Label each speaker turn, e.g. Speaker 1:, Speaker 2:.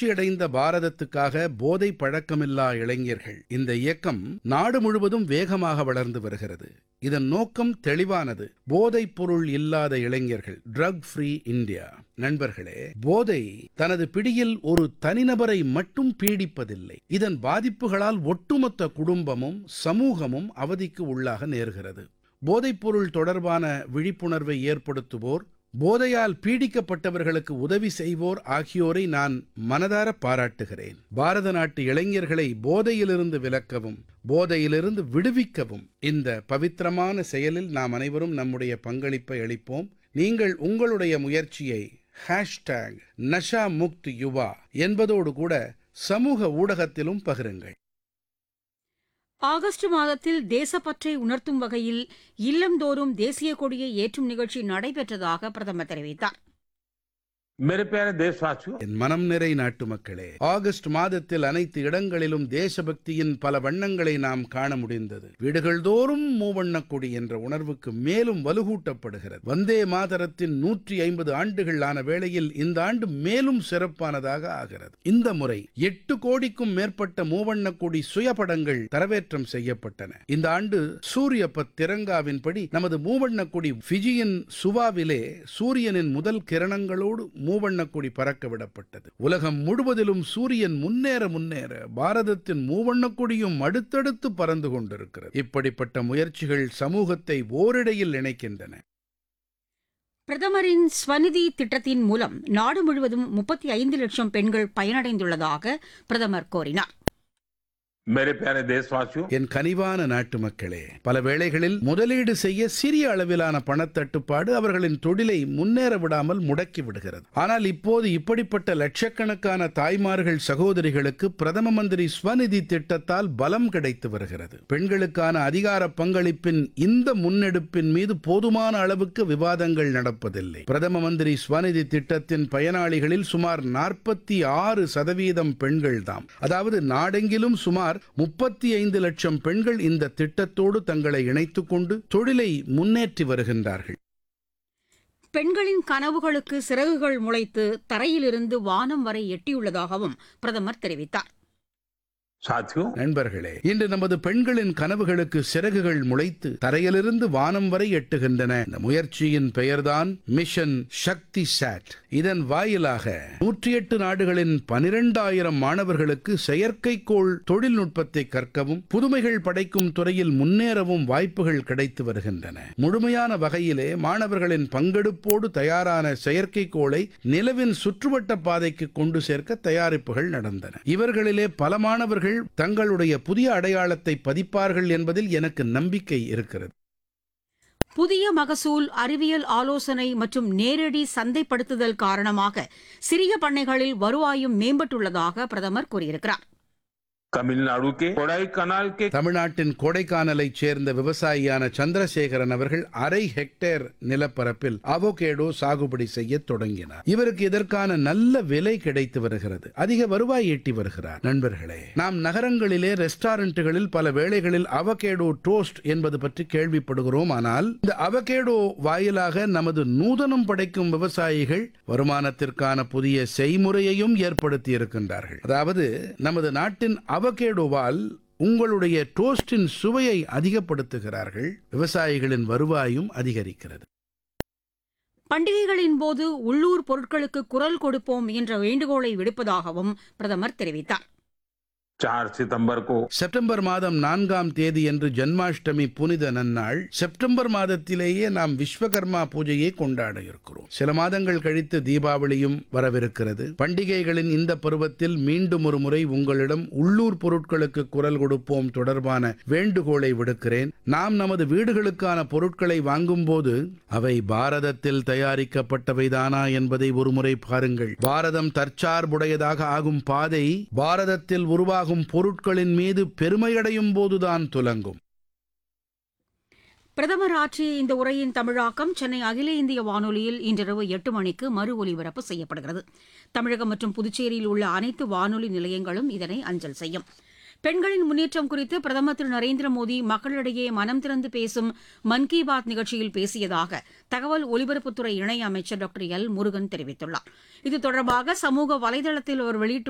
Speaker 1: வளர்ச்சியடைந்த பாரதத்துக்காக போதை பழக்கமில்லா இளைஞர்கள் இந்த இயக்கம் நாடு முழுவதும் வேகமாக வளர்ந்து வருகிறது இதன் நோக்கம் தெளிவானது போதைப் பொருள் இல்லாத இளைஞர்கள் ட்ரக் ஃப்ரீ இந்தியா நண்பர்களே போதை தனது பிடியில் ஒரு தனிநபரை மட்டும் பீடிப்பதில்லை இதன் பாதிப்புகளால் ஒட்டுமொத்த குடும்பமும் சமூகமும் அவதிக்கு உள்ளாக நேர்கிறது போதைப்பொருள் தொடர்பான விழிப்புணர்வை ஏற்படுத்துவோர் போதையால் பீடிக்கப்பட்டவர்களுக்கு உதவி செய்வோர் ஆகியோரை நான் மனதார பாராட்டுகிறேன் பாரத நாட்டு இளைஞர்களை போதையிலிருந்து விலக்கவும் போதையிலிருந்து விடுவிக்கவும் இந்த பவித்திரமான செயலில் நாம் அனைவரும் நம்முடைய பங்களிப்பை அளிப்போம் நீங்கள் உங்களுடைய முயற்சியை ஹேஷ்டேக் நஷா முக்த் யுவா என்பதோடு கூட சமூக ஊடகத்திலும் பகிருங்கள்
Speaker 2: ஆகஸ்ட் மாதத்தில் தேசப்பற்றை உணர்த்தும் வகையில் இல்லந்தோறும் தேசிய கொடியை ஏற்றும் நிகழ்ச்சி நடைபெற்றதாக பிரதமர் தெரிவித்தார்
Speaker 3: मेरे प्यारे देशवासियों
Speaker 1: என் மனம் நிறை நாட்டு மக்களே ஆகஸ்ட் மாதத்தில் அனைத்து இடங்களிலும் தேசபக்தியின் பல வண்ணங்களை நாம் காண முடிந்தது வீடுகள் தோறும் மூவண்ணக் கொடி என்ற உணர்வுக்கு மேலும் வலுகூட்டப்படுகிறது வந்தே மாதரத்தின் நூற்றி ஐம்பது ஆண்டுகள் ஆன வேளையில் இந்த ஆண்டு மேலும் சிறப்பானதாக ஆகிறது இந்த முறை எட்டு கோடிக்கும் மேற்பட்ட மூவண்ணக் கொடி சுயபடங்கள் தரவேற்றம் செய்யப்பட்டன இந்த ஆண்டு சூரிய பத் திரங்காவின்படி நமது மூவண்ணக் கொடி ஃபிஜியின் சுவாவிலே சூரியனின் முதல் கிரணங்களோடு மூவண்ணக் கொடி பறக்க விடப்பட்டது உலகம் முழுவதிலும் சூரியன் முன்னேற முன்னேற பாரதத்தின் மூவண்ணக் கொடியும் அடுத்தடுத்து பறந்து கொண்டிருக்கிறது இப்படிப்பட்ட முயற்சிகள் சமூகத்தை ஓரிடையில் இணைக்கின்றன
Speaker 2: பிரதமரின் ஸ்வநிதி திட்டத்தின் மூலம் நாடு முழுவதும் முப்பத்தி ஐந்து லட்சம் பெண்கள் பயனடைந்துள்ளதாக பிரதமர் கூறினார்
Speaker 3: मेरे प्यारे देशवासियों
Speaker 1: என் கனிவான நாட்டு மக்களே பல வேளைகளில் முதலீடு செய்ய சிறிய அளவிலான பணத்தட்டுப்பாடு அவர்களின் தொழிலை முன்னேற விடாமல் முடக்கி விடுகிறது ஆனால் இப்போது இப்படிப்பட்ட லட்சக்கணக்கான தாய்மார்கள் சகோதரிகளுக்கு பிரதம மந்திரி ஸ்வநிதி திட்டத்தால் பலம் கிடைத்து வருகிறது பெண்களுக்கான அதிகார பங்களிப்பின் இந்த முன்னெடுப்பின் மீது போதுமான அளவுக்கு விவாதங்கள் நடப்பதில்லை பிரதம மந்திரி ஸ்வநிதி திட்டத்தின் பயனாளிகளில் சுமார் நாற்பத்தி ஆறு சதவீதம் பெண்கள்தாம் அதாவது நாடெங்கிலும் சுமார் முப்பத்தி ஐந்து லட்சம் பெண்கள் இந்த திட்டத்தோடு தங்களை இணைத்துக் கொண்டு தொழிலை முன்னேற்றி வருகின்றார்கள்
Speaker 2: பெண்களின் கனவுகளுக்கு சிறகுகள் முளைத்து தரையிலிருந்து வானம் வரை எட்டியுள்ளதாகவும் பிரதமர் தெரிவித்தார்
Speaker 3: साथियों
Speaker 1: நண்பர்களே இன்று நமது பெண்களின் கனவுகளுக்கு சிறகுகள் முளைத்து தரையிலிருந்து வானம் வரை எட்டுகின்றன இந்த முயற்சியின் பெயர்தான் மிஷன் சக்தி சாட் இதன் வாயிலாக நூற்றி எட்டு நாடுகளின் பனிரெண்டாயிரம் மாணவர்களுக்கு செயற்கைக்கோள் தொழில்நுட்பத்தை கற்கவும் புதுமைகள் படைக்கும் துறையில் முன்னேறவும் வாய்ப்புகள் கிடைத்து வருகின்றன முழுமையான வகையிலே மாணவர்களின் பங்கெடுப்போடு தயாரான செயற்கைக்கோளை நிலவின் சுற்றுவட்ட பாதைக்கு கொண்டு சேர்க்க தயாரிப்புகள் நடந்தன இவர்களிலே பல மாணவர்கள் தங்களுடைய புதிய அடையாளத்தை பதிப்பார்கள் என்பதில் எனக்கு நம்பிக்கை இருக்கிறது
Speaker 2: புதிய மகசூல் அறிவியல் ஆலோசனை மற்றும் நேரடி சந்தைப்படுத்துதல் காரணமாக சிறிய பண்ணைகளில் வருவாயும் மேம்பட்டுள்ளதாக பிரதமர் கூறியிருக்கிறார்
Speaker 3: तमिलनाडु के कोडाई कनाल के
Speaker 1: தமிழ்நாட்டின் கொடைக்கானலைச் சேர்ந்த விவசாயியான சந்திரசேகரன் அவர்கள் அரை ஹெக்டேர் நிலப்பரப்பில் அவகேடோ சாகுபடி செய்ய தொடங்கினார் இவருக்கு இதற்கான நல்ல விலை கிடைத்து வருகிறது அதிக வருவாய் ஈட்டி வருகிறார் நண்பர்களே நாம் நகரங்களிலே ரெஸ்டாரண்ட்டுகளில் பல வேளைகளில் அவகேடோ டோஸ்ட் என்பது பற்றி கேள்விப்படுகிறோம் ஆனால் இந்த அவகேடோ வாயிலாக நமது நூதனம் படைக்கும் விவசாயிகள் வருமானத்திற்கான புதிய செய்முறையையும் ஏற்படுத்தி இருக்கின்றார்கள் அதாவது நமது நாட்டின் அவகேடோவால் உங்களுடைய டோஸ்டின் சுவையை அதிகப்படுத்துகிறார்கள் விவசாயிகளின் வருவாயும் அதிகரிக்கிறது
Speaker 2: பண்டிகைகளின் போது உள்ளூர் பொருட்களுக்கு குரல் கொடுப்போம் என்ற வேண்டுகோளை விடுப்பதாகவும் பிரதமர் தெரிவித்தார்
Speaker 3: चार सितंबर को
Speaker 1: செப்டம்பர் மாதம் நான்காம் தேதி என்று ஜன்மாஷ்டமி புனித நன்னாள் செப்டம்பர் மாதத்திலேயே நாம் விஸ்வகர்மா பூஜையை கொண்டாட இருக்கிறோம் சில மாதங்கள் கழித்து தீபாவளியும் வரவிருக்கிறது பண்டிகைகளின் இந்த பருவத்தில் மீண்டும் ஒரு முறை உங்களிடம் உள்ளூர் பொருட்களுக்கு குரல் கொடுப்போம் தொடர்பான வேண்டுகோளை விடுக்கிறேன் நாம் நமது வீடுகளுக்கான பொருட்களை வாங்கும்போது அவை பாரதத்தில் தயாரிக்கப்பட்டவைதானா என்பதை ஒருமுறை பாருங்கள் பாரதம் தற்சார்புடையதாக ஆகும் பாதை பாரதத்தில் உருவாகும் பொருட்களின் மீது பெருமையடையும் போதுதான் துலங்கும்
Speaker 2: பிரதமர் ஆற்றிய இந்த உரையின் தமிழாக்கம் சென்னை அகில இந்திய வானொலியில் இன்றிரவு எட்டு மணிக்கு மறு ஒலிபரப்பு செய்யப்படுகிறது தமிழகம் மற்றும் புதுச்சேரியில் உள்ள அனைத்து வானொலி நிலையங்களும் இதனை அஞ்சல் செய்யும் பெண்களின் முன்னேற்றம் குறித்து பிரதமர் திரு நரேந்திர மோடி மக்களிடையே மனம் திறந்து பேசும் மன் கி பாத் நிகழ்ச்சியில் பேசியதாக தகவல் ஒலிபரப்புத்துறை இணை அமைச்சர் டாக்டர் எல் முருகன் தெரிவித்துள்ளார் இது தொடர்பாக சமூக வலைதளத்தில் அவர் வெளியிட்டுள்ள